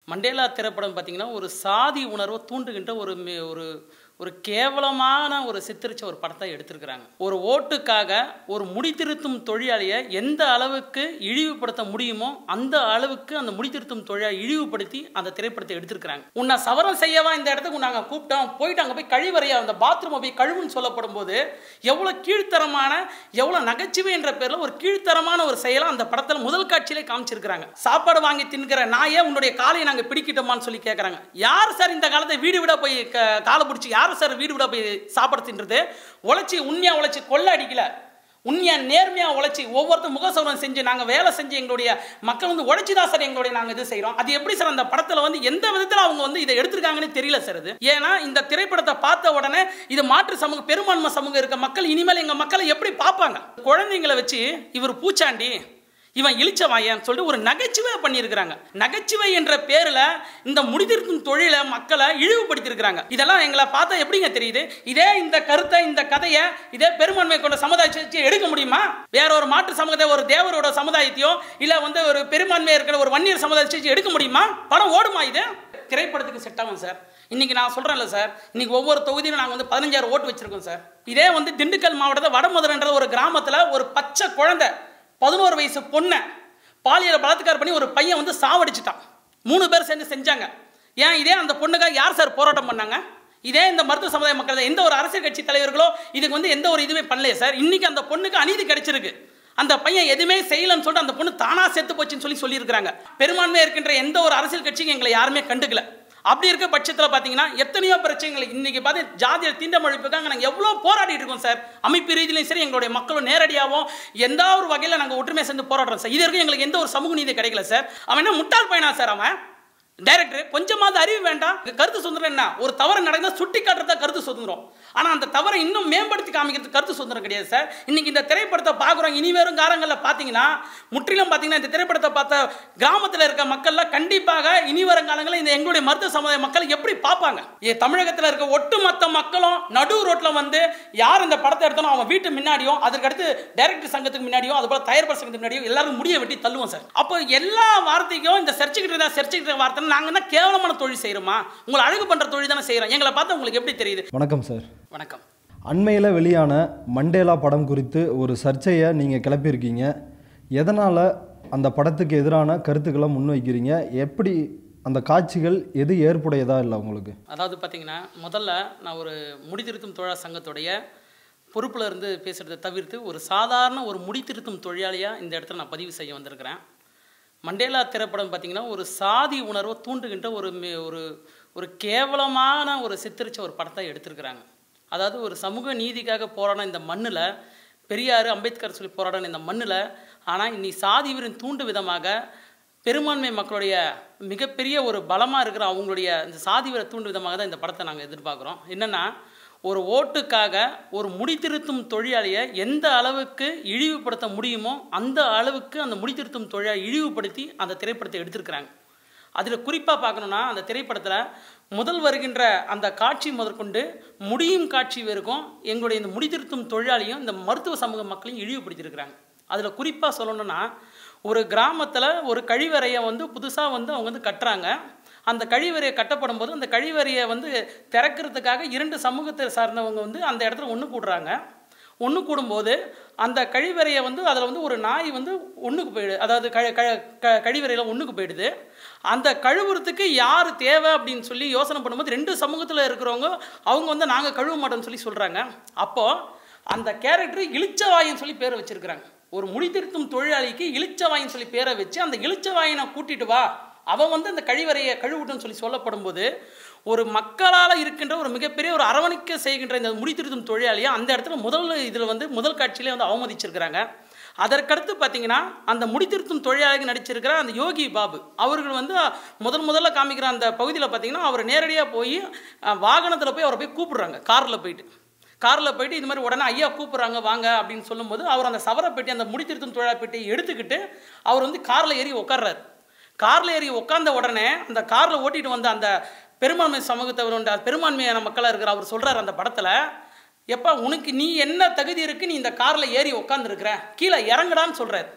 Mandela திரைப்படம் பார்த்தீங்கன்னா ஒரு சாதி உணர்வை தூண்டுகின்ற ஒரு மி- ஒரு ஒரு கேவலமான ஒரு சித்தரிச்ச ஒரு படத்தை எடுத்திருக்கிறாங்க ஒரு ஓட்டுக்காக ஒரு முடித்திருத்தும் தொழிலாளியை எந்த அளவுக்கு இழிவுபடுத்த முடியுமோ அந்த அளவுக்கு அந்த முடித்திருத்தும் தொழிலாளி இழிவுபடுத்தி அந்த திரைப்படத்தை எடுத்திருக்கிறாங்க உன்னை சவரம் செய்யவா இந்த இடத்துக்கு நாங்கள் கூப்பிட்டோம் போயிட்டு அங்கே போய் கழிவறையா அந்த பாத்ரூமை போய் கழுவுன்னு சொல்லப்படும் போது எவ்வளோ கீழ்த்தரமான எவ்வளோ நகைச்சுவை என்ற பேரில் ஒரு கீழ்த்தரமான ஒரு செயலை அந்த படத்தில் முதல் காட்சியிலே காமிச்சிருக்கிறாங்க சாப்பாடு வாங்கி தின்கிற நாயே உன்னுடைய காலையை நாங்கள் பிடிக்கிட்டோமான்னு சொல்லி கேட்குறாங்க யார் சார் இந்த காலத்தை வீடு விட போய் க- காலை பிடிச்சி யார் சார் வீடு விட போய் சாப்பாடு தின்றது உழைச்சி உண்மையா உழைச்சி கொள்ள அடிக்கல உண்மையா நேர்மையா உழைச்சி ஒவ்வொருத்தர் முகசவரம் செஞ்சு நாங்க வேலை செஞ்சு எங்களுடைய மக்கள் வந்து உழைச்சி தான் சார் எங்களுடைய நாங்க இது செய்றோம் அது எப்படி சார் அந்த படத்துல வந்து எந்த விதத்துல அவங்க வந்து இதை எடுத்திருக்காங்கன்னு தெரியல சார் இது ஏன்னா இந்த திரைப்படத்தை பார்த்த உடனே இது மாற்று சமூக பெரும்பான்மை சமூகம் இருக்க மக்கள் இனிமேல் எங்க மக்களை எப்படி பார்ப்பாங்க குழந்தைங்களை வச்சு இவர் பூச்சாண்டி இவன் இழிச்சவாயன்னு சொல்லிட்டு ஒரு நகைச்சுவை பண்ணியிருக்கிறாங்க நகைச்சுவை என்ற பேரில் இந்த முடிதிருக்கும் தொழிலை மக்களை இழிவுபடுத்தியிருக்கிறாங்க இதெல்லாம் எங்களை பார்த்தா எப்படிங்க தெரியுது இதே இந்த கருத்தை இந்த கதையை இதே பெரும்பான்மை கொண்ட சமுதாயத்தை வச்சு எடுக்க முடியுமா வேற ஒரு மாற்று சமுதாய ஒரு தேவரோட சமுதாயத்தையோ இல்லை வந்து ஒரு பெரும்பான்மை இருக்கிற ஒரு வன்னியர் சமுதாயத்தை வச்சு எடுக்க முடியுமா படம் ஓடுமா இது திரைப்படத்துக்கு செட் ஆகும் சார் இன்னைக்கு நான் சொல்றேன்ல சார் இன்னைக்கு ஒவ்வொரு தொகுதியிலும் நாங்கள் வந்து பதினஞ்சாயிரம் ஓட்டு வச்சிருக்கோம் சார் இதே வந்து திண்டுக்கல் மாவட்டத்தில் வடமுதலன்ற ஒரு கிராமத்தில் ஒரு பச்சை குழந்தை பதினோரு வயசு பொண்ணை பாலியல் பலாத்காரம் பண்ணி ஒரு பையன் வந்து சாவடிச்சிட்டான் மூணு பேர் சேர்ந்து செஞ்சாங்க ஏன் இதே அந்த பொண்ணுக்காக யார் சார் போராட்டம் பண்ணாங்க இதே இந்த மருத்துவ சமுதாய மக்கள் எந்த ஒரு அரசியல் கட்சி தலைவர்களோ இதுக்கு வந்து எந்த ஒரு இதுவுமே பண்ணலையே சார் இன்னைக்கு அந்த பொண்ணுக்கு அநீதி கிடைச்சிருக்கு அந்த பையன் எதுவுமே செய்யலன்னு சொல்லிட்டு அந்த பொண்ணு தானா செத்து போச்சுன்னு சொல்லி சொல்லியிருக்கிறாங்க பெரும்பான்மையாக இருக்கின்ற எந்த ஒரு அரசியல் கட்சியும் எங்களை யாருமே கண்டுக்கல அப்படி இருக்க பட்சத்தில் பார்த்தீங்கன்னா எத்தனையோ பிரச்சனைகள் இன்னைக்கு பார்த்து ஜாதியில் தீண்டமொழிப்புக்காக நாங்கள் எவ்வளோ போராடிட்டு இருக்கோம் சார் அமைப்பு ரீதியிலையும் சரி எங்களுடைய மக்களும் நேரடியாகவும் எந்த ஒரு வகையில் நாங்கள் ஒற்றுமை சேர்ந்து போராடுறோம் சார் இது வரைக்கும் எங்களுக்கு எந்த ஒரு சமூக நீதி கிடைக்கல சார் அவன் என்ன முட்டாள் பையனா சார் அவன் டைரக்டர் கொஞ்சமாவது அறிவு வேண்டாம் இங்க கருத்து சுதந்திரம் என்ன ஒரு தவறு நடந்தால் சுட்டி காட்டுறதா கருத்து சுதந்திரம் ஆனால் அந்த தவறை இன்னும் மேம்படுத்தி காமிக்கிறது கருத்து சுதந்திரம் கிடையாது சார் இன்னைக்கு இந்த திரைப்படத்தை பார்க்குறோம் இனி வரும் காலங்களில் பார்த்தீங்கன்னா முற்றிலும் பார்த்தீங்கன்னா இந்த திரைப்படத்தை பார்த்த கிராமத்தில் இருக்க மக்கள்லாம் கண்டிப்பாக இனி வரும் காலங்களில் இந்த எங்களுடைய மருத்துவ சமுதாய மக்கள் எப்படி பார்ப்பாங்க ஏ தமிழகத்தில் இருக்க ஒட்டுமொத்த மக்களும் நடு ரோட்டில் வந்து யார் இந்த படத்தை எடுத்தாலும் அவங்க வீட்டு முன்னாடியும் அதுக்கடுத்து டைரக்டர் சங்கத்துக்கு முன்னாடியும் அதுபோல் தயாரிப்பாளர் சங்கத்துக்கு முன்னாடியும் எல்லாரும் முடிய வெட்டி தள்ளுவோம் சார் அப்போ எல்லா வார்த்தைக்கும் இந்த சர்ச்சைக்கிட்டு இருந்தா சர்ச்சைக்கிட்ட வார்த்தை நாங்கள் என்ன கேவலமான தொழில் செய்கிறோமா உங்களை அழகு பண்ணுற தொழில் தானே செய்கிறோம் எங்களை பார்த்தா உங்களுக்கு எப்படி தெரியுது வணக்கம் சார் வணக்கம் அண்மையில் வெளியான மண்டேலா படம் குறித்து ஒரு சர்ச்சையை நீங்கள் கிளப்பியிருக்கீங்க எதனால் அந்த படத்துக்கு எதிரான கருத்துக்களை முன்வைக்கிறீங்க எப்படி அந்த காட்சிகள் எது ஏற்புடையதா இல்லை உங்களுக்கு அதாவது பார்த்தீங்கன்னா முதல்ல நான் ஒரு முடித்திருத்தும் தொழிலாளர் சங்கத்துடைய பொறுப்பில் இருந்து பேசுகிறத தவிர்த்து ஒரு சாதாரண ஒரு முடித்திருத்தும் தொழிலாளியாக இந்த இடத்துல நான் பதிவு செய்ய வந்திருக்கிறேன் மண்டேலா திரைப்படம் பார்த்தீங்கன்னா ஒரு சாதி உணர்வை தூண்டுகின்ற ஒரு மி- ஒரு ஒரு கேவலமான ஒரு சித்தரிச்ச ஒரு படத்தை எடுத்திருக்கிறாங்க அதாவது ஒரு சமூக நீதிக்காக போராடின இந்த மண்ணில் பெரியார் அம்பேத்கர் சொல்லி போராடின இந்த மண்ணில் ஆனால் இன்னி சாதி வீரின் தூண்டு விதமாக பெரும்பான்மை மக்களுடைய மிகப்பெரிய ஒரு பலமாக இருக்கிற அவங்களுடைய இந்த சாதி வீர தூண்டு விதமாக தான் இந்த படத்தை நாங்கள் எதிர்பார்க்குறோம் என்னென்னா ஒரு ஓட்டுக்காக ஒரு முடித்திருத்தும் தொழிலாளியை எந்த அளவுக்கு இழிவுபடுத்த முடியுமோ அந்த அளவுக்கு அந்த முடித்திருத்தும் தொழிலாளி இழிவுபடுத்தி அந்த திரைப்படத்தை எடுத்திருக்கிறாங்க அதில் குறிப்பாக பார்க்கணுன்னா அந்த திரைப்படத்தில் முதல் வருகின்ற அந்த காட்சி முதற்கொண்டு முடியும் காட்சி வரைக்கும் எங்களுடைய இந்த முடித்திருத்தும் தொழிலாளியும் இந்த மருத்துவ சமூக மக்களையும் இழிவுபடுத்தியிருக்கிறாங்க அதில் குறிப்பாக சொல்லணும்னா ஒரு கிராமத்தில் ஒரு கழிவறையை வந்து புதுசாக வந்து அவங்க வந்து கட்டுறாங்க அந்த கழிவறையை கட்டப்படும் போது அந்த கழிவறையை வந்து திறக்கிறதுக்காக இரண்டு சமூகத்தை சார்ந்தவங்க வந்து அந்த இடத்துல ஒன்று கூடுறாங்க ஒன்று கூடும்போது அந்த கழிவறையை வந்து அதில் வந்து ஒரு நாய் வந்து ஒன்றுக்கு போயிடு அதாவது க க க கழிவறையில் ஒன்றுக்கு போயிடுது அந்த கழுவுறதுக்கு யார் தேவை அப்படின்னு சொல்லி யோசனை பண்ணும்போது ரெண்டு சமூகத்தில் இருக்கிறவங்க அவங்க வந்து நாங்கள் கழுவ மாட்டோம்னு சொல்லி சொல்கிறாங்க அப்போது அந்த கேரக்டர் இளிச்சவாயின்னு சொல்லி பேரை வச்சிருக்கிறாங்க ஒரு முடித்திருத்தும் தொழிலாளிக்கு இளிச்சவாயின்னு சொல்லி பேரை வச்சு அந்த இளிச்சவாயினை கூட்டிட்டு வா அவன் வந்து அந்த கழிவறையை கழுவுட்டுன்னு சொல்லி சொல்லப்படும் போது ஒரு மக்களால் இருக்கின்ற ஒரு மிகப்பெரிய ஒரு அரவணைக்க செய்கின்ற இந்த முடித்திருத்தும் தொழிலாளியை அந்த இடத்துல முதல் இதில் வந்து முதல் காட்சியிலே வந்து அவமதிச்சிருக்கிறாங்க அதற்கடுத்து பார்த்தீங்கன்னா அந்த முடித்திருத்தும் தொழிலாளிக்கு நடிச்சிருக்கிற அந்த யோகி பாபு அவர்கள் வந்து முதல் முதல்ல காமிக்கிற அந்த பகுதியில் பார்த்தீங்கன்னா அவர் நேரடியாக போய் வாகனத்தில் போய் அவரை போய் கூப்பிடுறாங்க காரில் போயிட்டு காரில் போயிட்டு இது மாதிரி உடனே ஐயா கூப்பிட்றாங்க வாங்க அப்படின்னு சொல்லும்போது அவர் அந்த சவரப்பேட்டி அந்த முடித்திருத்தும் தொழிலாளி பெட்டியை எடுத்துக்கிட்டு அவர் வந்து காரில் ஏறி உட்கார்றாரு காரில் ஏறி உட்கார்ந்த உடனே அந்த காரில் ஓட்டிட்டு வந்த அந்த பெரும்பான்மை சமூகத்தவர் உண்டு பெரும்பான்மையான மக்களாக இருக்கிற அவர் சொல்கிறார் அந்த படத்தில் எப்பா உனக்கு நீ என்ன தகுதி இருக்கு நீ இந்த காரில் ஏறி உட்காந்துருக்கிற கீழே இறங்குடான்னு சொல்கிறார்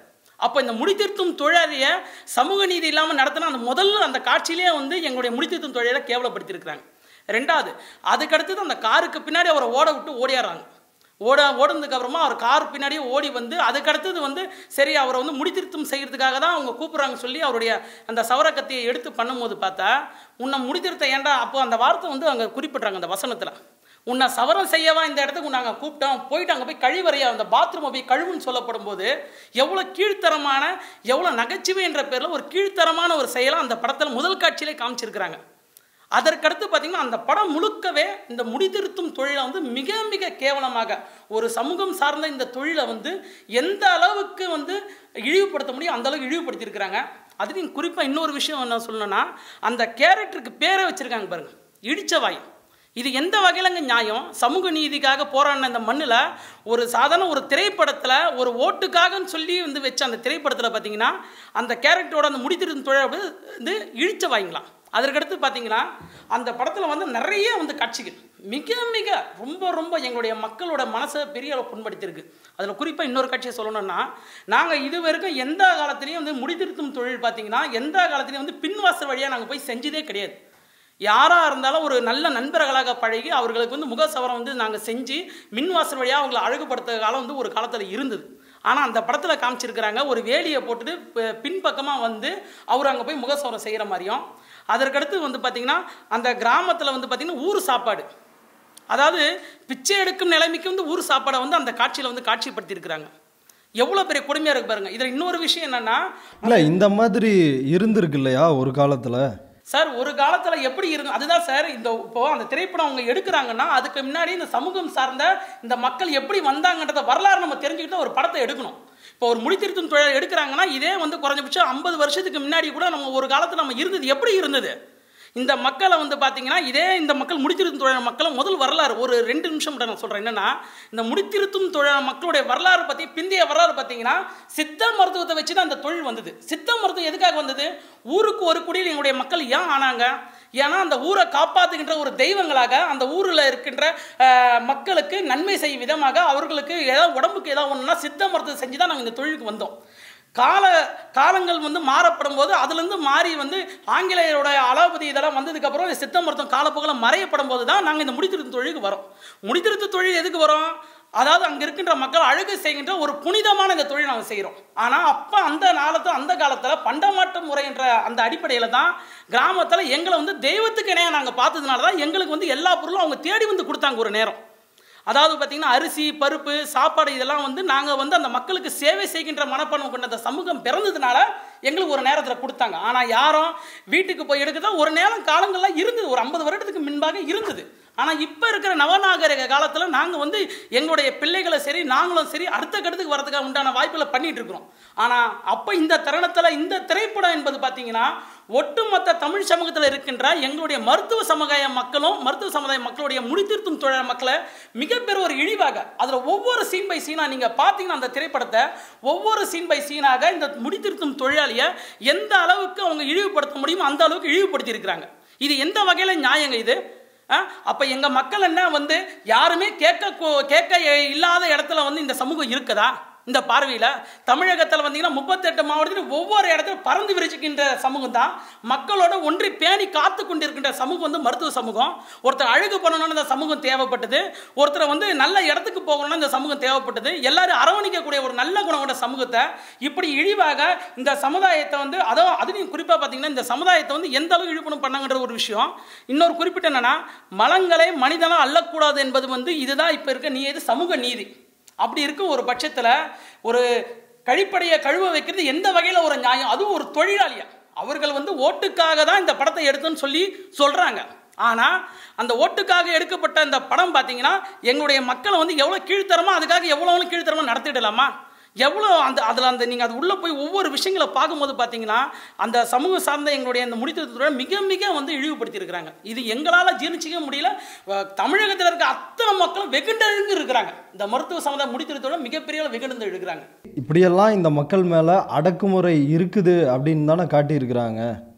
அப்போ இந்த முடித்திருத்தும் தொழிலாளியை சமூக நீதி இல்லாமல் நடத்தின அந்த முதல்ல அந்த காட்சியிலே வந்து எங்களுடைய முடித்திருத்தும் தொழிலை கேவலப்படுத்தியிருக்கிறாங்க ரெண்டாவது அதுக்கடுத்தது அந்த காருக்கு பின்னாடி அவரை ஓட விட்டு ஓடியாடுறாங்க ஓட ஓடுனதுக்கு அப்புறமா அவர் கார் பின்னாடியே ஓடி வந்து அதுக்கடுத்தது வந்து சரி அவரை வந்து முடித்திருத்தம் செய்கிறதுக்காக தான் அவங்க கூப்பிட்றாங்க சொல்லி அவருடைய அந்த சவர கத்தியை எடுத்து பண்ணும்போது பார்த்தா உன்னை முடித்திருத்த ஏன்டா அப்போ அந்த வார்த்தை வந்து அங்கே குறிப்பிட்றாங்க அந்த வசனத்தில் உன்னை சவரம் செய்யவா இந்த இடத்துக்கு நாங்கள் கூப்பிட்டோம் போயிட்டு அங்கே போய் கழிவறையா அந்த பாத்ரூமை போய் கழுவுன்னு சொல்லப்படும் போது எவ்வளோ கீழ்த்தரமான எவ்வளோ நகைச்சுவை என்ற பேரில் ஒரு கீழ்த்தரமான ஒரு செயலை அந்த படத்தில் முதல் காட்சியிலே காமிச்சிருக்கிறாங்க அதற்கடுத்து பார்த்தீங்கன்னா அந்த படம் முழுக்கவே இந்த முடிதிருத்தும் தொழிலை வந்து மிக மிக கேவலமாக ஒரு சமூகம் சார்ந்த இந்த தொழிலை வந்து எந்த அளவுக்கு வந்து இழிவுபடுத்த முடியும் அந்த அளவுக்கு இழிவுபடுத்தியிருக்கிறாங்க அதுலேயும் குறிப்பாக இன்னொரு விஷயம் என்ன சொல்லணும்னா அந்த கேரக்டருக்கு பேரே வச்சுருக்காங்க பாருங்க இடிச்சவாய் இது எந்த வகையிலங்க நியாயம் சமூக நீதிக்காக போராடின இந்த மண்ணில் ஒரு சாதாரண ஒரு திரைப்படத்தில் ஒரு ஓட்டுக்காகன்னு சொல்லி வந்து வச்ச அந்த திரைப்படத்தில் பார்த்தீங்கன்னா அந்த கேரக்டரோட அந்த முடித்திருத்தும் தொழிலை வந்து இழிச்ச வாங்கிக்கலாம் அதற்கடுத்து பார்த்தீங்கன்னா அந்த படத்தில் வந்து நிறைய வந்து காட்சிகள் மிக மிக ரொம்ப ரொம்ப எங்களுடைய மக்களோட மனசை பெரிய அளவு புண்படுத்தியிருக்கு அதில் குறிப்பாக இன்னொரு காட்சியை சொல்லணும்னா நாங்கள் இது வரைக்கும் எந்த காலத்துலேயும் வந்து முடித்திருத்தும் தொழில் பார்த்தீங்கன்னா எந்த காலத்துலேயும் வந்து பின்வாசல் வழியாக நாங்கள் போய் செஞ்சதே கிடையாது யாராக இருந்தாலும் ஒரு நல்ல நண்பர்களாக பழகி அவர்களுக்கு வந்து முகசவரம் வந்து நாங்கள் செஞ்சு மின்வாசல் வழியாக அவங்களை அழகுபடுத்த காலம் வந்து ஒரு காலத்தில் இருந்தது ஆனால் அந்த படத்தில் காமிச்சிருக்கிறாங்க ஒரு வேலியை போட்டுட்டு ப- பின்பக்கமாக வந்து அவர் அங்கே போய் முகசவரம் செய்கிற மாதிரியும் அதற்கடுத்து வந்து பார்த்திங்கன்னா அந்த கிராமத்தில் வந்து பார்த்திங்கன்னா ஊர் சாப்பாடு அதாவது பிச்சை எடுக்கும் நிலைமைக்கு வந்து ஊர் சாப்பாடை வந்து அந்த காட்சியில் வந்து காட்சிப்படுத்தியிருக்கிறாங்க எவ்வளோ பெரிய கொடுமையாக இருக்கு பாருங்க இதில் இன்னொரு விஷயம் என்னன்னா இல்லை இந்த மாதிரி இருந்திருக்கு இல்லையா ஒரு காலத்தில் சார் ஒரு காலத்தில் எப்படி இருந்து அதுதான் சார் இந்த இப்போ அந்த திரைப்படம் அவங்க எடுக்கிறாங்கன்னா அதுக்கு முன்னாடி இந்த சமூகம் சார்ந்த இந்த மக்கள் எப்படி வந்தாங்கன்றத வரலாறு நம்ம தெரிஞ்சுக்கிட்டு ஒரு படத்தை எடுக்கணும் இப்போ ஒரு முடித்திருத்தும் தொழில் எடுக்கிறாங்கன்னா இதே வந்து குறைஞ்சபட்சம் ஐம்பது வருஷத்துக்கு முன்னாடி கூட நம்ம ஒரு காலத்தில் நம்ம இருந்தது எப்படி இருந்தது இந்த மக்களை வந்து பார்த்தீங்கன்னா இதே இந்த மக்கள் முடித்திருத்தும் தொழில் மக்களை முதல் வரலாறு ஒரு ரெண்டு நிமிஷம் மட்டும் நான் சொல்கிறேன் என்னன்னா இந்த முடித்திருத்தும் தொழில் மக்களுடைய வரலாறு பற்றி பிந்தைய வரலாறு பார்த்தீங்கன்னா சித்த மருத்துவத்தை வச்சு தான் அந்த தொழில் வந்தது சித்த மருத்துவம் எதுக்காக வந்தது ஊருக்கு ஒரு குடியில் எங்களுடைய மக்கள் ஏன் ஆனாங்க ஏன்னா அந்த ஊரை காப்பாற்றுகின்ற ஒரு தெய்வங்களாக அந்த ஊரில் இருக்கின்ற அஹ், மக்களுக்கு நன்மை செய்யும் விதமாக அவர்களுக்கு ஏதாவது உடம்புக்கு ஏதாவது ஒன்றுனா சித்த மருத்துவம் செஞ்சு தான் நாங்கள் இந்த தொழிலுக்கு வந்தோம் கால காலங்கள் வந்து மாறப்படும் போது அதுலேருந்து மாறி வந்து ஆங்கிலேயரோட அலாபதி இதெல்லாம் வந்ததுக்கப்புறம் இந்த சித்த மருத்துவம் காலப்போக்கில் மறையப்படும் போது தான் நாங்கள் இந்த முடித்திருத்த தொழிலுக்கு வரோம் முடித்திருத்த தொழில் எதுக்கு வரோம் அதாவது அங்கே இருக்கின்ற மக்கள் அழகு செய்கின்ற ஒரு புனிதமான இந்த தொழில் நாங்கள் செய்கிறோம் ஆனால் அப்போ அந்த காலத்தில் அந்த காலத்தில் பண்டமாற்று முறை என்ற அந்த அடிப்படையில் தான் கிராமத்தில் எங்களை வந்து தெய்வத்துக்கு இணையாக நாங்கள் பார்த்ததுனால தான் எங்களுக்கு வந்து எல்லா பொருளும் அவங்க தேடி வந்து கொடுத்தாங்க ஒரு நேரம் அதாவது பார்த்தீங்கன்னா அரிசி பருப்பு சாப்பாடு இதெல்லாம் வந்து நாங்கள் வந்து அந்த மக்களுக்கு சேவை செய்கின்ற மனப்பான்மை கொண்ட அந்த சமூகம் பிறந்ததுனால எங்களுக்கு ஒரு நேரத்தில் கொடுத்தாங்க ஆனால் யாரும் வீட்டுக்கு போய் எடுக்கதான் ஒரு நேரம் காலங்கள்லாம் இருந்தது ஒரு ஐம்பது வருடத்துக்கு முன்பாக இருந்தது ஆனால் இப்போ இருக்கிற நவநாகரிக காலத்தில் நாங்கள் வந்து எங்களுடைய பிள்ளைகளை சரி நாங்களும் சரி அடுத்த கட்டத்துக்கு வரதுக்காக உண்டான வாய்ப்புகளை பண்ணிட்டு இருக்கிறோம் ஆனால் அப்போ இந்த தருணத்தில் இந்த திரைப்படம் என்பது பார்த்தீங்கன்னா ஒட்டுமொத்த தமிழ் சமூகத்தில் இருக்கின்ற எங்களுடைய மருத்துவ சமுதாய மக்களும் மருத்துவ சமுதாய மக்களுடைய முடித்திருத்தும் தொழில் மக்களை மிகப்பெரிய ஒரு இழிவாக அதில் ஒவ்வொரு சீன் பை சீனாக நீங்கள் பார்த்தீங்கன்னா அந்த திரைப்படத்தை ஒவ்வொரு சீன் பை சீனாக இந்த முடித்திருத்தும் தொழிலாளியை எந்த அளவுக்கு அவங்க இழிவுபடுத்த முடியுமோ அந்த அளவுக்கு இழிவுபடுத்தி இருக்கிறாங்க இது எந்த வகையில் நியாயங்க இது அப்போ எங்கள் மக்கள் என்ன வந்து யாருமே கேட்க கோ- கேட்க இல்லாத இடத்துல வந்து இந்த சமூகம் இருக்குதா இந்த பார்வையில் தமிழகத்தில் வந்தீங்கன்னா முப்பத்தெட்டு மாவட்டத்தில் ஒவ்வொரு இடத்துல பறந்து விரிச்சிக்கின்ற சமூகம் தான் மக்களோட ஒன்றி பேணி காத்து கொண்டிருக்கின்ற சமூகம் வந்து மருத்துவ சமூகம் ஒருத்தர் அழகு பண்ணணும்னு இந்த சமூகம் தேவைப்பட்டது ஒருத்தரை வந்து நல்ல இடத்துக்கு போகணும்னு இந்த சமூகம் தேவைப்பட்டது எல்லாரும் அரவணைக்கக்கூடிய ஒரு நல்ல குணம் கொண்ட சமூகத்தை இப்படி இழிவாக இந்த சமுதாயத்தை வந்து அதோ அதுலேயும் குறிப்பாக பார்த்தீங்கன்னா இந்த சமுதாயத்தை வந்து எந்த அளவு இழிப்பணம் பண்ணாங்கன்ற ஒரு விஷயம் இன்னொரு குறிப்பிட்ட என்னன்னா மலங்களை மனிதனாக அள்ளக்கூடாது என்பது வந்து இதுதான் இப்போ இருக்க நீ இது சமூக நீதி அப்படி இருக்கும் ஒரு பட்சத்தில் ஒரு கழிப்படையை கழுவ வைக்கிறது எந்த வகையில் ஒரு நியாயம் அதுவும் ஒரு தொழிலாளியா அவர்கள் வந்து ஓட்டுக்காக தான் இந்த படத்தை எடுத்தோன்னு சொல்லி சொல்கிறாங்க ஆனால் அந்த ஓட்டுக்காக எடுக்கப்பட்ட அந்த படம் பார்த்தீங்கன்னா எங்களுடைய மக்களை வந்து எவ்வளோ கீழ்த்தரமா அதுக்காக எவ்வளோ கீழ்த்தரமா நடத்திடலாமா எவ்வளோ அந்த அதில் அந்த நீங்கள் அது உள்ளே போய் ஒவ்வொரு விஷயங்களை பார்க்கும்போது பார்த்தீங்கன்னா அந்த சமூக சார்ந்த எங்களுடைய அந்த முடித்தத்தோட மிக மிக வந்து இழிவுபடுத்தியிருக்கிறாங்க இது எங்களால் ஜீர்ணிச்சிக்க முடியல அஹ் தமிழகத்தில் இருக்க அத்தனை மக்களும் வெகுண்டெழுந்து இருக்கிறாங்க இந்த மருத்துவ சமுதாயம் முடித்திருத்தோட மிகப்பெரிய அளவு வெகுண்டு இருக்கிறாங்க இப்படியெல்லாம் இந்த மக்கள் மேலே அடக்குமுறை இருக்குது அப்படின்னு தானே காட்டியிருக்கிறாங்க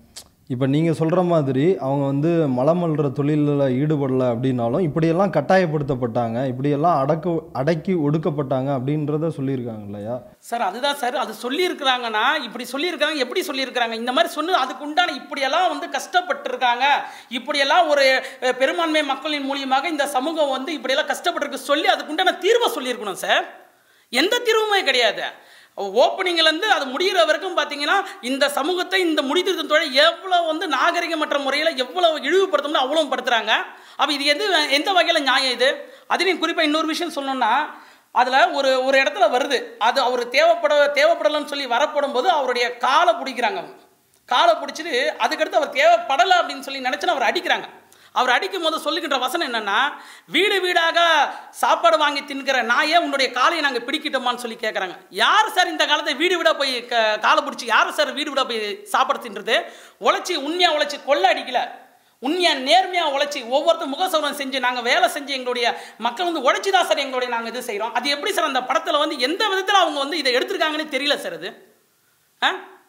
இப்போ நீங்கள் சொல்கிற மாதிரி அவங்க வந்து மலமல்ற தொழிலில் ஈடுபடலை அப்படின்னாலும் இப்படியெல்லாம் கட்டாயப்படுத்தப்பட்டாங்க இப்படியெல்லாம் அடக்கு அடக்கி ஒடுக்கப்பட்டாங்க அப்படின்றத சொல்லியிருக்காங்க இல்லையா சார் அதுதான் சார் அது சொல்லியிருக்கிறாங்கன்னா இப்படி சொல்லியிருக்கிறாங்க எப்படி சொல்லியிருக்கிறாங்க இந்த மாதிரி சொன்னு அதுக்கு உண்டான இப்படியெல்லாம் வந்து கஷ்டப்பட்டிருக்காங்க இப்படியெல்லாம் ஒரு அஹ், பெரும்பான்மை மக்களின் மூலியமாக இந்த சமூகம் வந்து இப்படியெல்லாம் கஷ்டப்பட்டிருக்கு சொல்லி அதுக்கு உண்டான தீர்வை சொல்லியிருக்கணும் சார் எந்த தீர்வுமே கிடையாது ஓப்பனிங்லேருந்து அது முடிகிற வரைக்கும் பார்த்தீங்கன்னா இந்த சமூகத்தை இந்த முடித்திருத்தும் தொழில் எவ்வளோ வந்து நாகரிகமற்ற முறையில் எவ்வளோ இழிவுபடுத்தணும்னு அவ்வளோ படுத்துறாங்க அப்போ இது எது எந்த வகையில் நியாயம் இது அதுலேயும் குறிப்பாக இன்னொரு விஷயம் சொல்லணும்னா அதில் ஒரு ஒரு இடத்துல வருது அது அவர் தேவைப்பட தேவைப்படலைன்னு சொல்லி வரப்படும் போது அவருடைய காலை பிடிக்கிறாங்க அவங்க காலை பிடிச்சிட்டு அதுக்கடுத்து அவர் தேவைப்படலை அப்படின்னு சொல்லி நினச்சுன்னு அவர் அடிக்கிறாங்க அவர் அடிக்கும் போது சொல்லுகின்ற வசனம் என்னன்னா வீடு வீடாக சாப்பாடு வாங்கி தின்கிற நாயே உன்னுடைய காலையை நாங்கள் பிடிக்கிட்டோமான்னு சொல்லி கேட்குறாங்க யார் சார் இந்த காலத்தை வீடு வீடாக போய் க காலை பிடிச்சி யார் சார் வீடு வீடாக போய் சாப்பாடு தின்றது உழைச்சி உண்மையாக உழைச்சி கொள்ள அடிக்கல உண்மையாக நேர்மையாக உழைச்சி ஒவ்வொருத்தரும் முகசௌரம் செஞ்சு நாங்கள் வேலை செஞ்சு எங்களுடைய மக்கள் வந்து உழைச்சி தான் சார் எங்களுடைய நாங்கள் இது செய்கிறோம் அது எப்படி சார் அந்த படத்தில் வந்து எந்த விதத்தில் அவங்க வந்து இதை எடுத்திருக்காங்கன்னு தெரியல சார் அது ஆ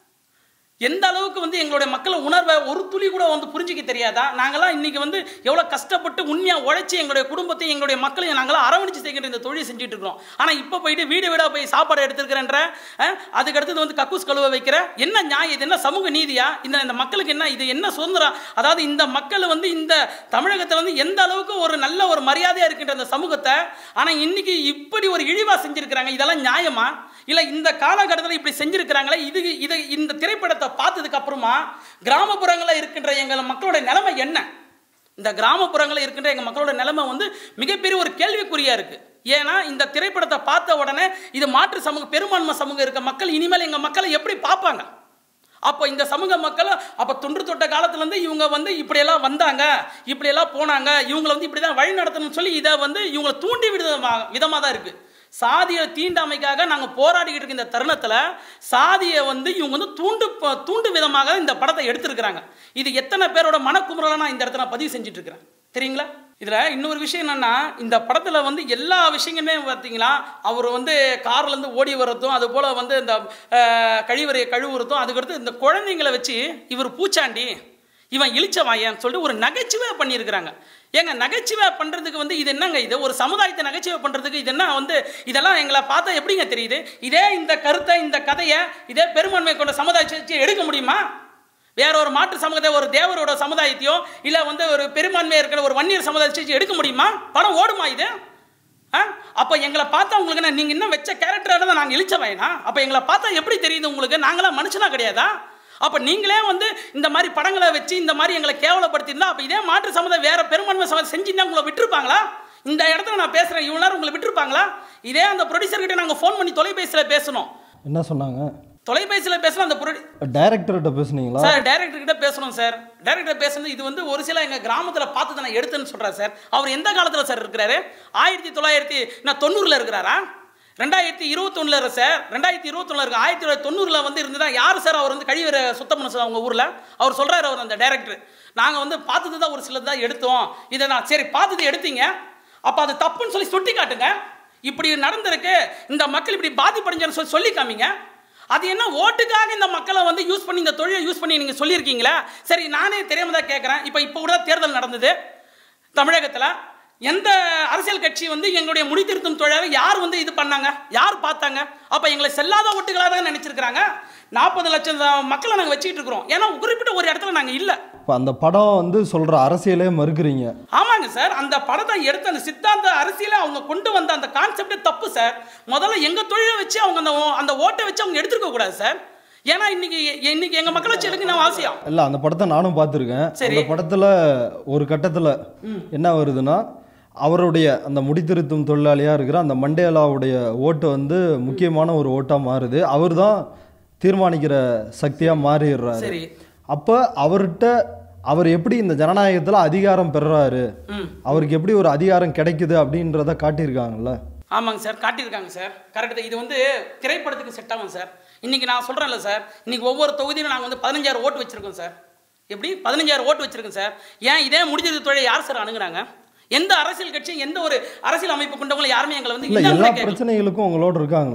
எந்த அளவுக்கு வந்து எங்களுடைய மக்களை உணர்வை ஒரு துளி கூட வந்து புரிஞ்சிக்க தெரியாதா நாங்களாம் இன்னைக்கு வந்து எவ்வளோ கஷ்டப்பட்டு உண்மையாக உழைச்சி எங்களுடைய குடும்பத்தையும் எங்களுடைய மக்களையும் நாங்களாம் அரவணைச்சு செய்கின்ற இந்த தொழில் செஞ்சுட்டு இருக்கிறோம் ஆனால் இப்போ போயிட்டு வீடு வீடாக போய் சாப்பாடு எடுத்துருக்கிறன்ற அதுக்கு அடுத்தது வந்து கக்கூஸ் கழுவ வைக்கிற என்ன நியாயம் இது என்ன சமூக நீதியா இந்த இந்த மக்களுக்கு என்ன இது என்ன சுதந்திரம் அதாவது இந்த மக்கள் வந்து இந்த தமிழகத்தில் வந்து எந்த அளவுக்கு ஒரு நல்ல ஒரு மரியாதையாக இருக்கின்ற அந்த சமூகத்தை ஆனால் இன்னைக்கு இப்படி ஒரு இழிவாக செஞ்சிருக்கிறாங்க இதெல்லாம் நியாயமா இல்லை இந்த காலகட்டத்தில் இப்படி செஞ்சிருக்கிறாங்களே இது இதை இந்த திரைப்படத்தை பார்த்ததுக்கு அப்புறமா கிராமப்புறங்களில் இருக்கின்ற எங்கள் மக்களோட நிலைமை என்ன இந்த கிராமப்புறங்களில் இருக்கின்ற எங்கள் மக்களோட நிலைமை வந்து மிகப்பெரிய ஒரு கேள்விக்குறியா இருக்கு ஏன்னா இந்த திரைப்படத்தை பார்த்த உடனே இது மாற்று சமூக பெரும்பான்மை சமூகம் இருக்க மக்கள் இனிமேல் எங்கள் மக்களை எப்படி பார்ப்பாங்க அப்போ இந்த சமூக மக்கள் அப்போ தொன்று தொட்ட காலத்துலேருந்து இவங்க வந்து இப்படியெல்லாம் வந்தாங்க இப்படியெல்லாம் போனாங்க இவங்களை வந்து இப்படி தான் வழி நடத்தணும்னு சொல்லி இதை வந்து இவங்களை தூண்டி விடுதமாக விதமாக தான் இருக்குது சாதிய தீண்டாமைக்காக நாங்கள் போராடிக்கிட்டு இருக்க இந்த தருணத்தில் சாதியை வந்து இவங்க வந்து தூண்டு ப- தூண்டு விதமாக இந்த படத்தை எடுத்திருக்கிறாங்க இது எத்தனை பேரோட மனக்குமுறலை நான் இந்த இடத்துல நான் பதிவு செஞ்சுட்டு இருக்கிறேன் தெரியுங்களா இதில் இன்னொரு விஷயம் என்னன்னா இந்த படத்தில் வந்து எல்லா விஷயங்களுமே பார்த்தீங்கன்னா அவர் வந்து கார்லேருந்து ஓடி வர்றதும் அது போல் வந்து இந்த அஹ், கழிவறையை கழுவுறதும் அதுக்கடுத்து இந்த குழந்தைங்களை வச்சு இவர் பூச்சாண்டி இவன் இழிச்சவாயன்னு சொல்லிட்டு ஒரு நகைச்சுவை பண்ணியிருக்கிறாங்க ஏங்க நகைச்சுவை பண்ணுறதுக்கு வந்து இது என்னங்க இது ஒரு சமுதாயத்தை நகைச்சுவை பண்ணுறதுக்கு இது என்ன வந்து இதெல்லாம் எங்களை பார்த்தா எப்படிங்க தெரியுது இதே இந்த கருத்தை இந்த கதையை இதே பெரும்பான்மை கொண்ட சமுதாயத்தை வச்சு எடுக்க முடியுமா வேற ஒரு மாற்று சமூகத்தை ஒரு தேவரோட சமுதாயத்தையோ இல்லை வந்து ஒரு பெரும்பான்மையாக இருக்கிற ஒரு வன்னியர் சமுதாயத்தை வச்சு எடுக்க முடியுமா படம் ஓடுமா இது ஆ அப்போ எங்களை பார்த்தா உங்களுக்கு என்ன நீங்கள் இன்னும் வச்ச கேரக்டராக தான் நாங்கள் இழிச்சவைனா அப்போ எங்களை பார்த்தா எப்படி தெரியுது உங்களுக்கு நாங்களாம் மனுஷனா கிடையாதா அப்போ நீங்களே வந்து இந்த மாதிரி படங்களை வச்சு இந்த மாதிரி எங்களை கேவலப்படுத்தியிருந்தா அப்போ இதே மாற்று சமுதாயம் வேற பெரும்பான்மை சமுதாயம் செஞ்சுருந்தா உங்களை விட்டுருப்பாங்களா இந்த இடத்துல நான் பேசுகிறேன் இவ்வளோ நேரம் உங்களை விட்டுருப்பாங்களா இதே அந்த ப்ரொடியூசர்கிட்ட நாங்கள் ஃபோன் பண்ணி தொலைபேசியில் பேசணும் என்ன சொன்னாங்க தொலைபேசியில் பேசணும் அந்த ப்ரொடி டைரக்டர்கிட்ட பேசுனீங்களா சார் டைரக்டர் கிட்ட பேசணும் சார் டைரக்டர் பேசுனது இது வந்து ஒரு சில எங்க கிராமத்துல பார்த்து நான் எடுத்தேன்னு சொல்றாரு சார் அவர் எந்த காலத்துல சார் இருக்கிறாரு ஆயிரத்தி தொள்ளாயிரத்தி நான் தொண்ணூறுல இருக்கிறாரா ரெண்டாயிரத்தி இருபத்தொன்னுல சார் ரெண்டாயிரத்தி இருபத்தொன்னுல இருக்கு ஆயிரத்தி தொள்ளாயிரத்தி தொண்ணூறுல வந்து இருந்ததா யார் சார் அவர் வந்து கழிவறை சுத்தம் பண்ண சார் அவங்க ஊர்ல அவர் சொல்றாரு அவர் அந்த டைரக்டர் நாங்க வந்து பார்த்தது தான் ஒரு சிலது தான் எடுத்தோம் இதை நான் சரி பார்த்தது எடுத்தீங்க அப்ப அது தப்புன்னு சொல்லி சுட்டி காட்டுங்க இப்படி நடந்திருக்கு இந்த மக்கள் இப்படி பாதிப்படைஞ்சன்னு சொல்லி சொல்லி காமிங்க அது என்ன ஓட்டுக்காக இந்த மக்களை வந்து யூஸ் பண்ணி இந்த தொழிலை யூஸ் பண்ணி நீங்கள் சொல்லியிருக்கீங்களா சரி நானே தெரியாம தான் கேட்குறேன் இப்போ இப்போ கூட தான் தேர்தல் நடந்தது தமிழகத்தில் எந்த அரசியல் கட்சி வந்து எங்களுடைய முடித்திருத்தும் தொழிலாக யார் வந்து இது பண்ணாங்க யார் பார்த்தாங்க அப்போ எங்களை செல்லாத ஓட்டுகளாக தான் நினச்சிருக்கிறாங்க நாற்பது லட்சம் தான் மக்களை நாங்கள் வச்சுக்கிட்டு இருக்கிறோம் ஏன்னா குறிப்பிட்ட ஒரு இடத்துல நாங்கள் இல்லை இப்போ அந்த படம் வந்து சொல்கிற அரசியலே மறுக்கிறீங்க ஆமாங்க சார் அந்த படத்தை எடுத்த அந்த சித்தாந்த அரசியலை அவங்க கொண்டு வந்த அந்த கான்செப்டே தப்பு சார் முதல்ல எங்க தொழிலை வச்சு அவங்க அந்த ஓ- அந்த ஓட்டை வச்சு அவங்க எடுத்துருக்க கூடாது சார் ஏன்னா இன்னைக்கு இன்னைக்கு எங்க மக்களை வச்சு எடுக்க நான் அவசியம் இல்லை அந்த படத்தை நானும் பார்த்துருக்கேன் சரி. அந்த படத்தில் ஒரு கட்டத்தில் என்ன வருதுன்னா அவருடைய அந்த முடித்திருத்தும் தொழிலாளியாக இருக்கிற அந்த மண்டேலாவுடைய ஓட்டு வந்து முக்கியமான ஒரு ஓட்டாக மாறுது அவர் தான் தீர்மானிக்கிற சக்தியாக மாறிடுறாரு சரி அப்போ அவர்கிட்ட அவர் எப்படி இந்த ஜனநாயகத்தில் அதிகாரம் பெறுறாரு ம் அவருக்கு எப்படி ஒரு அதிகாரம் கிடைக்குது அப்படின்றத காட்டியிருக்காங்கல்ல ஆமாங்க சார் காட்டியிருக்காங்க சார் கரெக்டு இது வந்து திரைப்படத்துக்கு செட் ஆகும் சார் இன்னைக்கு நான் சொல்கிறேன்ல சார் இன்னைக்கு ஒவ்வொரு தொகுதியிலும் நாங்கள் வந்து பதினஞ்சாயிரம் ஓட்டு வச்சிருக்கோம் சார் எப்படி பதினஞ்சாயிரம் ஓட்டு வச்சிருக்கோம் சார் ஏன் இதே முடிஞ்சது தொழிலை யார் சார் அணுகுறாங்க எந்த அரசியல் கட்சியும் எந்த ஒரு அரசியல் அமைப்பு கொண்டவங்களும் யாருமே எங்களை வந்து இல்லை இன்னான்னு எல்லா கேட்கல. பிரச்சனைகளுக்கும் உங்களோட இருக்காங்கல்ல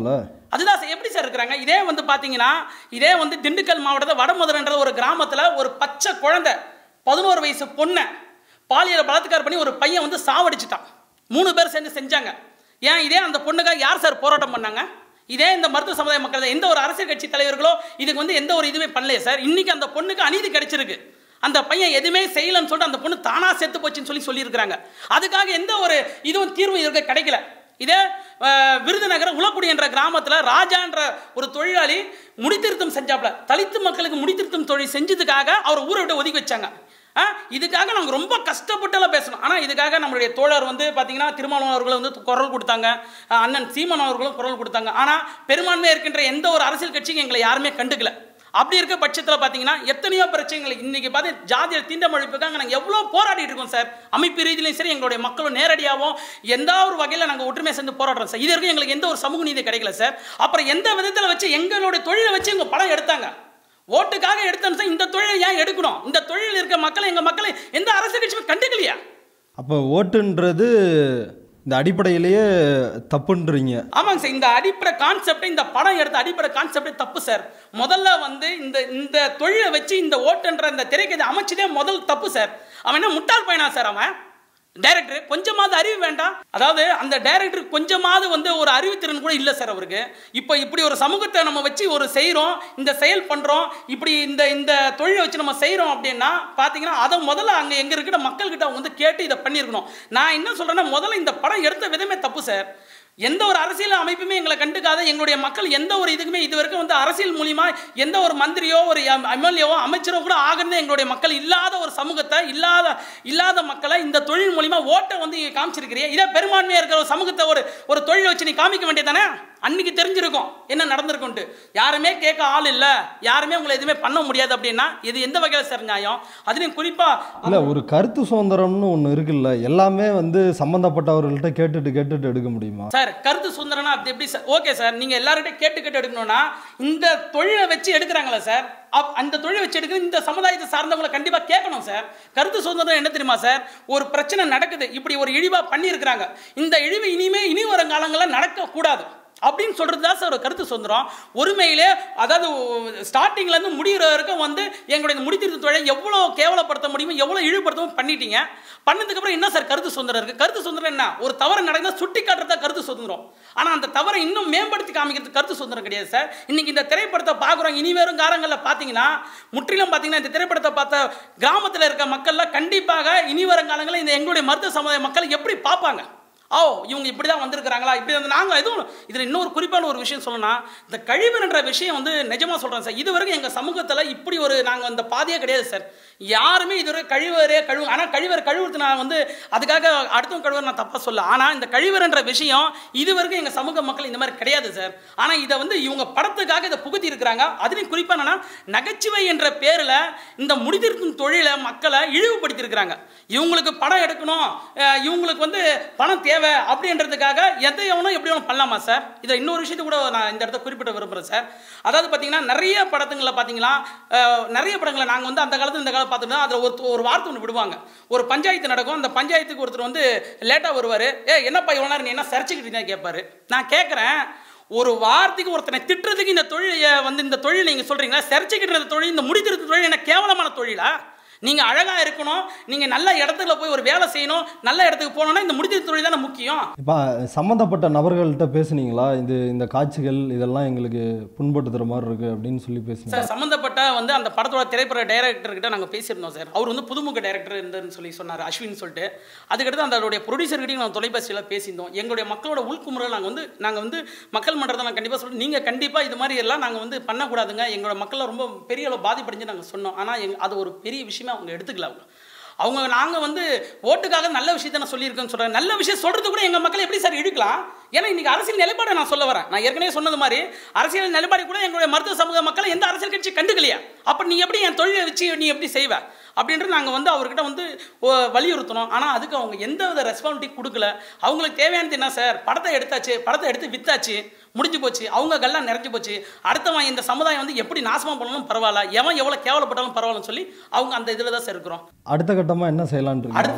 அதுதான் சார் எப்படி சார் இருக்கிறாங்க இதே வந்து பார்த்தீங்கன்னா இதே வந்து திண்டுக்கல் மாவட்டத்தில் வடமுதலன்ற ஒரு கிராமத்தில் ஒரு பச்சை குழந்தை பதினோரு வயசு பொண்ணை பாலியல் பலாத்காரம் பண்ணி ஒரு பையன் வந்து சாவடிச்சிட்டான் மூணு பேர் சேர்ந்து செஞ்சாங்க ஏன் இதே அந்த பொண்ணுக்காக யார் சார் போராட்டம் பண்ணாங்க இதே இந்த மருத்துவ சமுதாய மக்கள் தான். எந்த ஒரு அரசியல் கட்சி தலைவர்களோ இதுக்கு வந்து எந்த ஒரு இதுவுமே பண்ணலையே சார் இன்னைக்கு அந்த பொண்ணுக்கு அநீதி கிடைச்சிருக்கு அந்த பையன் எதுவுமே செய்யலன்னு சொல்லிட்டு அந்த பொண்ணு தானா செத்து போச்சுன்னு சொல்லி சொல்லியிருக்கிறாங்க அதுக்காக எந்த ஒரு இதுவும் தீர்வு இருக்க கிடைக்கல இதே அஹ், விருதுநகர் உளக்குடி என்ற கிராமத்தில் ராஜான்ற ஒரு தொழிலாளி முடித்திருத்தம் செஞ்சாப்ல தலித்து மக்களுக்கு முடித்திருத்தம் தொழில் செஞ்சதுக்காக அவர் ஊரை விட்டு ஒதுக்கி வச்சாங்க ஆ, இதுக்காக நாங்கள் ரொம்ப கஷ்டப்பட்டெல்லாம் பேசணும் ஆனால் இதுக்காக நம்மளுடைய தோழர் வந்து பார்த்தீங்கன்னா திருமாவளவன் அவர்கள் வந்து குரல் கொடுத்தாங்க ஆ, அண்ணன் சீமன் அவர்களும் குரல் கொடுத்தாங்க ஆனால் பெரும்பான்மையாக இருக்கின்ற எந்த ஒரு அரசியல் கட்சியும் எங்களை யாருமே கண்டுக்கல அப்படி இருக்க பட்சத்தில் பார்த்தீங்கன்னா எத்தனையோ பிரச்சனைகள் இன்னைக்கு பார்த்து ஜாதிய தீண்டமழிப்புக்காக நாங்கள் எவ்வளோ போராடிட்டு இருக்கோம் சார் அமைப்பு ரீதியிலையும் சரி எங்களுடைய மக்களும் நேரடியாகவும் எந்த ஒரு வகையில் நாங்கள் ஒற்றுமை சேர்ந்து போராடுறோம் சார் இது வரைக்கும் எங்களுக்கு எந்த ஒரு சமூக நீதி கிடைக்கல சார் அப்புறம் எந்த விதத்தில் வச்சு எங்களுடைய தொழிலை வச்சு எங்கள் படம் எடுத்தாங்க ஓட்டுக்காக எடுத்தோம் சார் இந்த தொழிலை ஏன் எடுக்கணும் இந்த தொழில் இருக்க மக்களை எங்கள் மக்களை எந்த அரசியல் கட்சியுமே கண்டுக்கலையா அப்போ ஓட்டுன்றது இந்த அடிப்படையிலேயே தப்புன்றீங்க ஆமாங்க சார் இந்த அடிப்படை கான்செப்ட் இந்த படம் எடுத்த அடிப்படை கான்செப்டே தப்பு சார் முதல்ல வந்து இந்த இந்த தொழிலை வச்சு இந்த ஓட்டுன்ற இந்த திரைக்கதை அமைச்சதே முதல் தப்பு சார் அவன் என்ன முட்டாள் பையனா சார் அவன் டைரக்டர் கொஞ்சமாவது அறிவு வேண்டாம் அதாவது அந்த டைரக்டர் கொஞ்சமாவது வந்து ஒரு அறிவுத்திறன் கூட இல்லை சார் அவருக்கு இப்போ இப்படி ஒரு சமூகத்தை நம்ம வச்சு ஒரு செய்கிறோம் இந்த செயல் பண்ணுறோம் இப்படி இந்த இந்த தொழிலை வச்சு நம்ம செய்கிறோம் அப்படின்னா பார்த்தீங்கன்னா அதை முதல்ல அங்கே எங்கே இருக்கிற மக்கள்கிட்ட அவங்க வந்து கேட்டு இதை பண்ணியிருக்கணும் நான் என்ன சொல்கிறேன்னா முதல்ல இந்த படம் எடுத்த விதமே தப்பு சார் எந்த ஒரு அரசியல் அமைப்புமே எங்களை கண்டுக்காத எங்களுடைய மக்கள் எந்த ஒரு இதுக்குமே இது வரைக்கும் வந்து அரசியல் மூலியமா எந்த ஒரு மந்திரியோ ஒரு எம்எல்ஏவோ அமைச்சரோ கூட ஆகிறது எங்களுடைய மக்கள் இல்லாத ஒரு சமூகத்தை இல்லாத இல்லாத மக்களை இந்த தொழில் மூலியமா ஓட்டை வந்து நீங்க காமிச்சிருக்கிறீங்க இதே பெரும்பான்மையா இருக்கிற ஒரு சமூகத்தை ஒரு ஒரு தொழில் வச்சு நீ காமிக்க வேண்டியதானே அன்னைக்கு தெரிஞ்சிருக்கும் என்ன நடந்திருக்கும்ட்டு யாருமே கேட்க ஆள் இல்லை யாருமே உங்களை எதுவுமே பண்ண முடியாது அப்படின்னா இது எந்த வகையில் சார் நியாயம் அதுலேயும் குறிப்பா இல்லை ஒரு கருத்து சுதந்திரம்னு ஒன்று இருக்குல்ல எல்லாமே வந்து சம்மந்தப்பட்டவர்கள்ட்ட கேட்டுட்டு கேட்டுட்டு எடுக்க முடியுமா சார் கருத்து சுதந்திரனா அது எப்படி சார் ஓகே சார் நீங்க எல்லார்கிட்ட கேட்டு கேட்டு எடுக்கணும்னா இந்த தொழிலை வச்சு எடுக்கிறாங்களா சார் அப்- அந்த தொழிலை வச்சு எடுக்கிற இந்த சமுதாயத்தை சார்ந்தவங்களை கண்டிப்பா கேட்கணும் சார் கருத்து சுதந்திரம் என்ன தெரியுமா சார் ஒரு பிரச்சனை நடக்குது இப்படி ஒரு இழிவா பண்ணியிருக்கிறாங்க இந்த இழிவு இனிமே இனி வரும் காலங்களில் நடக்க கூடாது அப்படின்னு சொல்றது தான் சார் ஒரு கருத்து சுதந்திரம் ஒருமையிலே அதாவது ஸ்டார்டிங்ல இருந்து முடிகிற வரைக்கும் வந்து எங்களுடைய இந்த முடித்திருத்த தொழிலை எவ்வளோ கேவலப்படுத்த முடியுமோ எவ்வளோ இழிவுபடுத்தவும் பண்ணிட்டீங்க பண்ணதுக்கு அப்புறம் என்ன சார் கருத்து சுதந்திரம் இருக்கு கருத்து சுதந்திரம் என்ன ஒரு தவறு நடந்தா சுட்டி காட்டுறதா கருத்து சுதந்திரம் ஆனா அந்த தவறை இன்னும் மேம்படுத்தி காமிக்கிறது கருத்து சுதந்திரம் கிடையாது சார் இன்னைக்கு இந்த திரைப்படத்தை பார்க்குறோம் இனி வரும் காலங்களில் பார்த்தீங்கன்னா முற்றிலும் பார்த்தீங்கன்னா இந்த திரைப்படத்தை பார்த்த கிராமத்தில் இருக்க மக்கள்லாம் கண்டிப்பாக இனி வரும் காலங்களில் இந்த எங்களுடைய மருத்துவ சமுதாய மக்கள் எப்படி பார்ப்பாங்க ஓ இவங்க இப்படி தான் வந்திருக்கிறாங்களா இப்படி வந்து நாங்கள் எதுவும் இதில் இன்னொரு குறிப்பான ஒரு விஷயம் சொல்லணும்னா இந்த கழிவுன்ற விஷயம் வந்து நிஜமாக சொல்கிறேன் சார் இது வரைக்கும் எங்கள் சமூகத்தில் இப்படி ஒரு நாங்கள் அந்த பாதையே கிடையாது சார் யாருமே இதுவரை கழிவரே கழுவு ஆனால் கழிவர் கழுவுறது நான் வந்து அதுக்காக அடுத்தவங்க கழுவர் நான் தப்பாக சொல்ல ஆனால் இந்த கழிவர்ன்ற விஷயம் இது வரைக்கும் எங்கள் சமூக மக்கள் இந்த மாதிரி கிடையாது சார் ஆனால் இதை வந்து இவங்க படத்துக்காக இதை புகுத்தி இருக்கிறாங்க அதுலேயும் குறிப்பாக என்னன்னா நகைச்சுவை என்ற பேரில் இந்த முடிதிருக்கும் தொழிலை மக்களை இழிவுபடுத்தியிருக்கிறாங்க இவங்களுக்கு படம் எடுக்கணும் அஹ் இவங்களுக்கு வந்து பணம் தேவை அப்படின்றதுக்காக எதை எவனும் எப்படி வேணும் பண்ணலாமா சார் இதை இன்னொரு விஷயத்தை கூட நான் இந்த இடத்த குறிப்பிட விரும்புகிறேன் சார் அதாவது பார்த்தீங்கன்னா நிறைய படத்துங்களில் பார்த்தீங்கன்னா அஹ், நிறைய படங்களை நாங்கள் வந்து அந்த காலத்து இந்த காலம் பார்த்துட்டு அதில் ஒரு ஒரு வார்த்தை ஒன்று விடுவாங்க ஒரு பஞ்சாயத்து நடக்கும் அந்த பஞ்சாயத்துக்கு ஒருத்தர் வந்து லேட்டாக வருவார் ஏ என்னப்பா இவ்வளோ நேரம் நீ என்ன சரிச்சுக்கிட்டீங்க கேட்பாரு நான் கேட்குறேன் ஒரு வார்த்தைக்கு ஒருத்தனை திட்டுறதுக்கு இந்த தொழிலை வந்து இந்த தொழில் நீங்கள் சொல்கிறீங்களா சரிச்சுக்கிட்டு தொழில் இந்த முடித்திருத்த தொழில் என்ன கேவலமான தொழிலா நீங்கள் அழகாக இருக்கணும் நீங்கள் நல்ல இடத்துல போய் ஒரு வேலை செய்யணும் நல்ல இடத்துக்கு போகணுன்னா இந்த முடித்திருத்த தொழில் தானே முக்கியம் இப்போ சம்மந்தப்பட்ட நபர்கள்ட்ட பேசுனீங்களா இது இந்த காட்சிகள் இதெல்லாம் எங்களுக்கு புண்படுத்துகிற மாதிரி இருக்கு அப்படின்னு சொல்லி பேசுனீங்க சார் சம்மந்தப்பட்ட வந்து அந்த படத்தோட திரைப்பட டைரக்டர் கிட்ட நாங்கள் பேசியிருந்தோம் சார் அவர் வந்து புதுமுக டைரக்டர் இருந்ததுன்னு சொல்லி சொன்னார் அஸ்வின் சொல்லிட்டு அதுக்கடுத்து அதோடைய ப்ரொடியூசர்கிட்டையும் நாங்கள் தொலைபேசியில் பேசியிருந்தோம் எங்களுடைய மக்களோட உள்குமுறை நாங்கள் வந்து நாங்கள் வந்து மக்கள் மன்றத்தை நான் கண்டிப்பாக சொல்லுவோம் நீங்கள் கண்டிப்பாக இது மாதிரி எல்லாம் நாங்கள் வந்து பண்ணக்கூடாதுங்க எங்களோட மக்களை ரொம்ப பெரிய அளவு பாதிப்படைஞ்சு நாங்கள் சொன்னோம் ஆனால் எங் அது ஒரு பெரிய விஷயமா அவங்க எடுத்துக்கல அவங்க அவங்க நாங்கள் வந்து ஓட்டுக்காக நல்ல விஷயத்த நான் சொல்லியிருக்கேன்னு சொல்கிறேன் நல்ல விஷயம் சொல்கிறது கூட எங்கள் மக்களை எப்படி சார் இழுக்கலாம் ஏன்னா இன்னைக்கு அரசியல் நிலைப்பாடை நான் சொல்ல வரேன் நான் ஏற்கனவே சொன்னது மாதிரி அரசியல் நிலைப்பாடு கூட எங்களுடைய மருத்துவ சமூக மக்களை எந்த அரசியல் கட்சி கண்டுக்கலையா அப்போ நீ எப்படி என் தொழிலை வச்சு நீ எப்படி செய்வ அப்படின்ட்டு நாங்கள் வந்து அவர்கிட்ட வந்து ஓ, வலியுறுத்தினோம் ஆனால் அதுக்கு அவங்க எந்த வித ரெஸ்பான்சிபிலிட்டி கொடுக்கல அவங்களுக்கு தேவையானது என்ன சார் படத்தை எடுத்தாச்சு படத்தை எடுத்து வித்தாச்சு முடிஞ்சு போச்சு அவங்க கல்லாம் நிறைஞ்சு போச்சு அடுத்தவன் இந்த சமுதாயம் வந்து எப்படி நாசமாக பண்ணாலும் பரவாயில்ல எவன் எவ்வளோ கேவலப்பட்டாலும் பரவாயில்லன்னு சொல்லி அவங்க அந்த இதில் தான் சார் இருக்கிறோம் அடுத்த கட்டமாக என்ன செய்யலான் இருக்கீங்க அடுத்து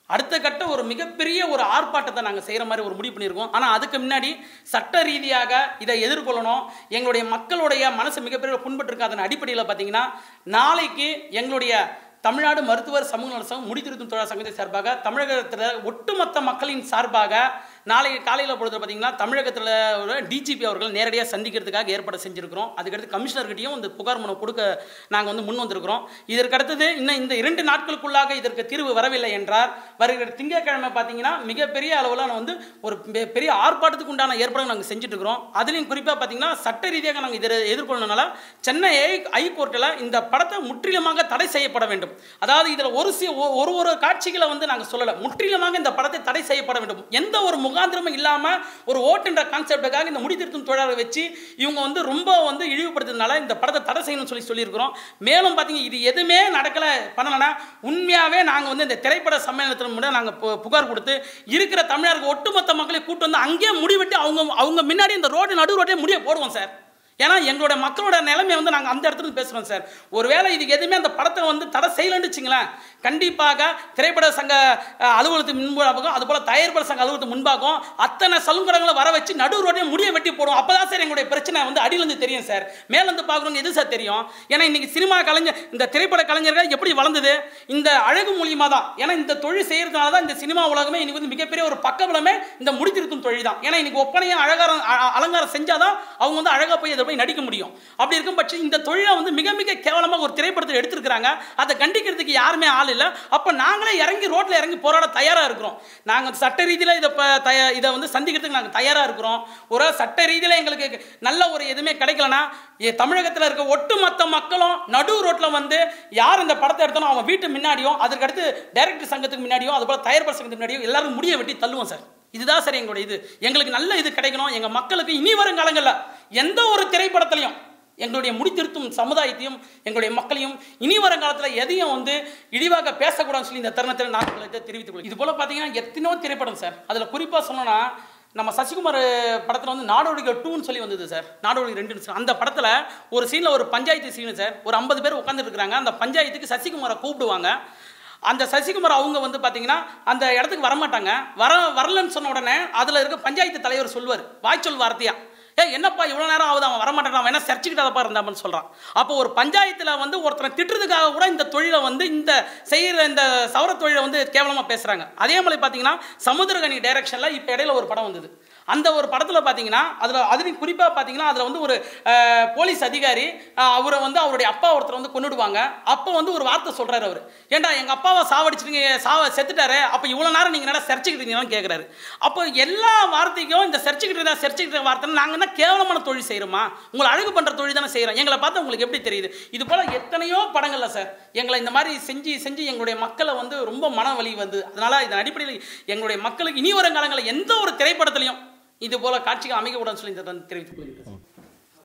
அடுத்த கட்ட ஒரு மிகப்பெரிய ஒரு ஆர்ப்பாட்டத்தை நாங்கள் செய்கிற மாதிரி ஒரு முடிவு பண்ணியிருக்கோம் ஆனால் அதுக்கு முன்னாடி சட்ட ரீதியாக இதை எதிர்கொள்ளணும் எங்களுடைய மக்களுடைய மனசு மிகப்பெரிய புண்பட்டிருக்கு அதன் அடிப்படையில் பார்த்தீங்கன்னா நாளைக்கு எங்களுடைய தமிழ்நாடு மருத்துவர் சமூக நல சங்கம் முடித்திருத்தும் தொழிலாளர் சங்கத்தின் சார்பாக தமிழகத்தில் ஒட்டுமொத்த மக்களின் சார்பாக நாளைக்கு காலையில் பொழுது பார்த்தீங்கன்னா தமிழகத்தில் ஒரு டிஜிபி அவர்கள் நேரடியாக சந்திக்கிறதுக்காக ஏற்பாடு செஞ்சுருக்கிறோம் அதுக்கடுத்து கமிஷனர்கிட்டையும் இந்த புகார் மனு கொடுக்க நாங்கள் வந்து முன் வந்திருக்கிறோம் இதற்கு அடுத்தது இன்னும் இந்த இரண்டு நாட்களுக்குள்ளாக இதற்கு தீர்வு வரவில்லை என்றார் வருகிற திங்கட்கிழமை பார்த்தீங்கன்னா மிகப்பெரிய அளவில் வந்து ஒரு பெ- பெரிய ஆர்ப்பாட்டத்துக்கு உண்டான ஏற்பாடு நாங்கள் செஞ்சுட்டு இருக்கிறோம் அதுலேயும் குறிப்பாக பார்த்தீங்கன்னா சட்ட ரீதியாக நாங்கள் இதை எதிர்கொள்ளனால சென்னை ஹைகோர்ட்டில் இந்த படத்தை முற்றிலுமாக தடை செய்யப்பட வேண்டும் அதாவது இதில் ஒரு சி ஒ- ஒரு ஒரு காட்சிகளை வந்து நாங்கள் சொல்லலை முற்றிலுமாக இந்த படத்தை தடை செய்யப்பட வேண்டும் எந்த ஒரு முகாந்திரமும் இல்லாமல் ஒரு ஓட்டுன்ற கான்செப்டுக்காக இந்த முடித்திருத்தும் தொழிலாளரை வச்சு இவங்க வந்து ரொம்ப வந்து இழிவுபடுத்துறதுனால இந்த படத்தை தடை செய்யணும்னு சொல்லி சொல்லியிருக்கிறோம் மேலும் பார்த்தீங்க இது எதுவுமே நடக்கலை பண்ணலைன்னா உண்மையாகவே நாங்கள் வந்து இந்த திரைப்பட சம்மேளனத்தில் முன்னாடி நாங்கள் புகார் கொடுத்து இருக்கிற தமிழருக்கு ஒட்டுமொத்த மக்களை கூட்டு வந்து அங்கேயே முடிவெட்டி அவங்க அவங்க முன்னாடி இந்த ரோடு நடு ரோட்டே முடிய போடுவோம் சார் ஏன்னா எங்களோட மக்களோட நிலைமையை வந்து நாங்கள் அந்த இடத்துல இருந்து பேசுகிறோம் சார் ஒருவேளை இதுக்கு எதுவுமே அந்த படத்தை வந்து தடை செய்யலன்னு வச்சுங்களேன் கண்டிப்பாக திரைப்பட சங்க அஹ், அலுவலகத்துக்கு முன்பாகவும் அதுபோல் தயாரிப்பாளர் சங்க அலுவலகத்துக்கு முன்பாகவும் அத்தனை சலுங்கடங்களை வர வச்சு நடு ரோட்டையே முடிய வெட்டி போடுவோம் அப்போ தான் சார் எங்களுடைய பிரச்சனை வந்து அடியிலேருந்து தெரியும் சார் மேலேருந்து பார்க்குறவங்க எது சார் தெரியும் ஏன்னா இன்னைக்கு சினிமா கலைஞர் இந்த திரைப்பட கலைஞர்கள் எப்படி வளர்ந்தது இந்த அழகு மூலியமாக தான் ஏன்னா இந்த தொழில் செய்யறதுனால தான் இந்த சினிமா உலகமே இன்னைக்கு வந்து மிகப்பெரிய ஒரு பக்கபலமே இந்த முடித்திருத்தும் தொழில் தான் ஏன்னா இன்னைக்கு ஒப்பனையும் அழகாரம் அ- அ- அலங்காரம் செஞ்சாதான் அவங்க வந்து அழகா போய் இதில் போய் நடிக்க முடியும் அப்படி இருக்கும் பட்சம் இந்த தொழிலை வந்து மிக மிக கேவலமாக ஒரு திரைப்படத்தில் எடுத்திருக்கிறாங்க அதை கண்டிக்கிறதுக்கு யாருமே ஆள் இல்லை அப்போ நாங்களே இறங்கி ரோட்டில் இறங்கி போராட தயாராக இருக்கிறோம் நாங்கள் சட்ட ரீதியில் இதை ப- தய இதை வந்து சந்திக்கிறதுக்கு நாங்கள் தயாராக இருக்கிறோம் ஒரு சட்ட ரீதியில் எங்களுக்கு நல்ல ஒரு எதுவுமே கிடைக்கலனா தமிழகத்தில் இருக்க ஒட்டுமொத்த மக்களும் நடு ரோட்டில் வந்து யார் இந்த படத்தை எடுத்தாலும் அவங்க வீட்டு முன்னாடியும் அதற்கடுத்து டைரக்டர் சங்கத்துக்கு முன்னாடியும் அதுபோல் தயாரிப்பாளர் சங்கத்துக்கு முன்னாடியும் எல்லாரும் முடிய வெட்டி தள்ளுவோம் சார் இதுதான் சார் எங்களுடைய இது எங்களுக்கு நல்ல இது கிடைக்கணும் எங்கள் மக்களுக்கு இனி வரும் காலங்களில் எந்த ஒரு திரைப்படத்திலையும் எங்களுடைய முடித்திருத்தும் சமுதாயத்தையும் எங்களுடைய மக்களையும் இனி வரும் காலத்தில் எதையும் வந்து இழிவாக பேசக்கூடாதுன்னு சொல்லி இந்த தருணத்தில் நான் உங்களுக்கு தெரிவித்துக் கொள்கிறேன் இது போல் பார்த்தீங்கன்னா எத்தனையோ திரைப்படம் சார் அதில் குறிப்பாக சொல்லணும்னா நம்ம சசிகுமார் படத்தில் வந்து நாடோடிகள் டூன்னு சொல்லி வந்தது சார் நாடோடிகள் ரெண்டுன்னு சார் அந்த படத்தில் ஒரு சீனில் ஒரு பஞ்சாயத்து சீனு சார் ஒரு ஐம்பது பேர் உட்காந்துட்டு இருக்காங்க அந்த பஞ்சாயத்துக்கு சசிகுமாரை கூப்பிடுவாங்க அந்த சசிகுமார் அவங்க வந்து பார்த்தீங்கன்னா அந்த இடத்துக்கு வரமாட்டாங்க வர வரலன்னு சொன்ன உடனே அதில் இருக்க பஞ்சாயத்து தலைவர் சொல்லுவார் வாய்ச்சொல் வார்த்தையா ஏ என்னப்பா இவ்வளோ நேரம் ஆகுது அவன் வரமாட்டான் அவன் என்ன சரிச்சுக்கிட்டதப்பா இருந்தான்னு சொல்கிறான் அப்போ ஒரு பஞ்சாயத்தில் வந்து ஒருத்தனை திட்டுறதுக்காக கூட இந்த தொழிலை வந்து இந்த செய்கிற இந்த சவர தொழிலை வந்து கேவலமாக பேசுகிறாங்க அதே மாதிரி பார்த்தீங்கன்னா சமுத்திரகனி டைரக்ஷனில் இப்போ இடையில ஒரு படம் வந்தது அந்த ஒரு படத்தில் பார்த்தீங்கன்னா அதில் அதுலேயும் குறிப்பாக பார்த்தீங்கன்னா அதில் வந்து ஒரு அஹ், போலீஸ் அதிகாரி அஹ், அவரை வந்து அவருடைய அப்பா ஒருத்தர் வந்து கொண்டுடுவாங்க அப்போ வந்து ஒரு வார்த்தை சொல்கிறாரு அவர் ஏன்டா எங்கள் அப்பாவை சாவடிச்சிட்டீங்க சாவ செத்துட்டாரு அப்போ இவ்வளோ நேரம் நீங்கள் என்ன சரிச்சுக்கிட்டீங்கன்னு கேட்குறாரு அப்போ எல்லா வார்த்தைக்கும் இந்த சரிச்சுக்கிட்டு சரிச்சுக்கிட்ட வார்த்தை நாங்கள் தான் கேவலமான தொழில் செய்கிறோமா உங்களை அழகு பண்ணுற தொழில் தானே செய்கிறோம் எங்களை பார்த்தா உங்களுக்கு எப்படி தெரியுது இது போல் எத்தனையோ படங்கள்ல சார் எங்களை இந்த மாதிரி செஞ்சு செஞ்சு எங்களுடைய மக்களை வந்து ரொம்ப மன வலி வந்து அதனால் இதன் அடிப்படையில் எங்களுடைய மக்களுக்கு இனி வரும் காலங்களில் எந்த ஒரு திரைப்படத்திலையும் இது போல காட்சிகள் அமைக்கக்கூடாதுன்னு சொல்லி இந்த தெரிவித்துக் கொள்கிறேன்